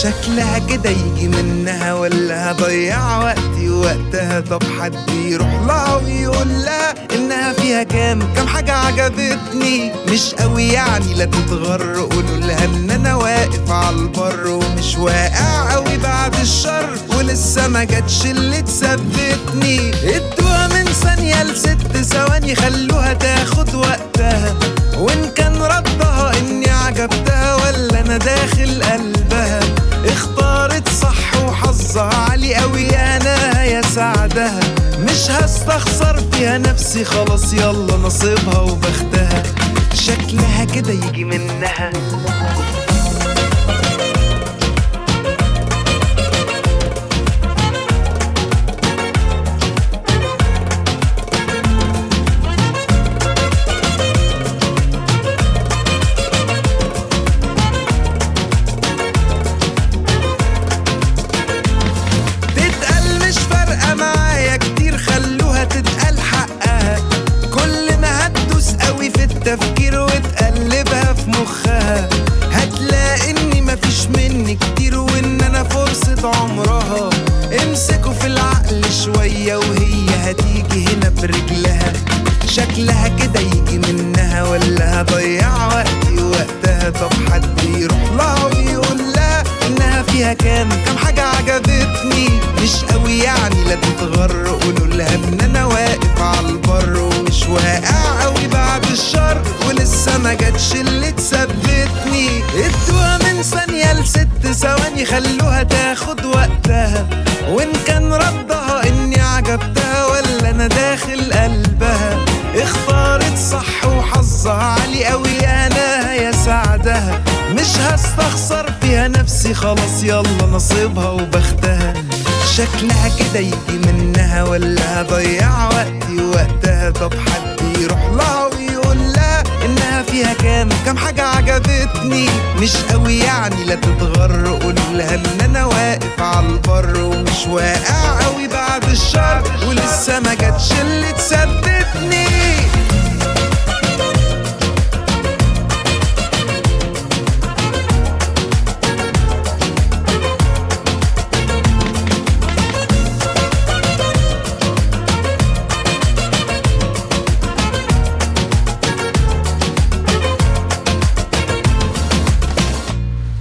شكلها كده يجي منها ولا هضيع وقتي وقتها طب حد يروح لها ويقول لها انها فيها كام كام حاجة عجبتني مش قوي يعني لا تتغر قولوا لها ان انا واقف على البر ومش واقع قوي بعد الشر ولسه ما جاتش اللي تثبتني ادوها من ثانية لست ثواني خلوها تاخد وقتها وان كان ردها اني عجبتها ولا انا داخل قلبها اختارت صح وحظها عالي قوي انا يا سعدها مش هستخسر فيها نفسي خلاص يلا نصيبها وبختها شكلها كده يجي منها تتقال مش فارقة معايا كتير خلوها تتقال حقها كل ما هتدوس قوي في التفكير وتقلبها في مخها هتلاقي اني مفيش مني كتير وان انا فرصة عمرها امسكوا في العقل شوية وهي هتيجي هنا برجلها شكلها كده يجي منها ولا هضيع وقتي وقتها طب حد يروح لها ويقول لها انها فيها كام كام حاجة عجبتني مش قوي يعني لا تتغر قولوا لها ان انا واقف على البر ومش واقع قوي بعد الشر ولسه ما جاتش اللي تثبتني ادوها من ثانية لست ثواني خلوها تاخد وقتها وان كان ردها اني عجبتها ولا انا داخل قلبها اختارت صح وحظها عالي قوي انا يا سعدها مش هستخسر فيها نفسي خلاص يلا نصيبها وبختها شكلها كده يجي منها ولا هضيع وقتي وقتها طب حد يروح لها ويقول لها انها فيها كام كام حاجة عجبتني مش قوي يعني لا تتغر قولوا لها ان انا واقف على البر ومش واقع قوي بعد الشر ولسه ما جاتش اللي تثبتني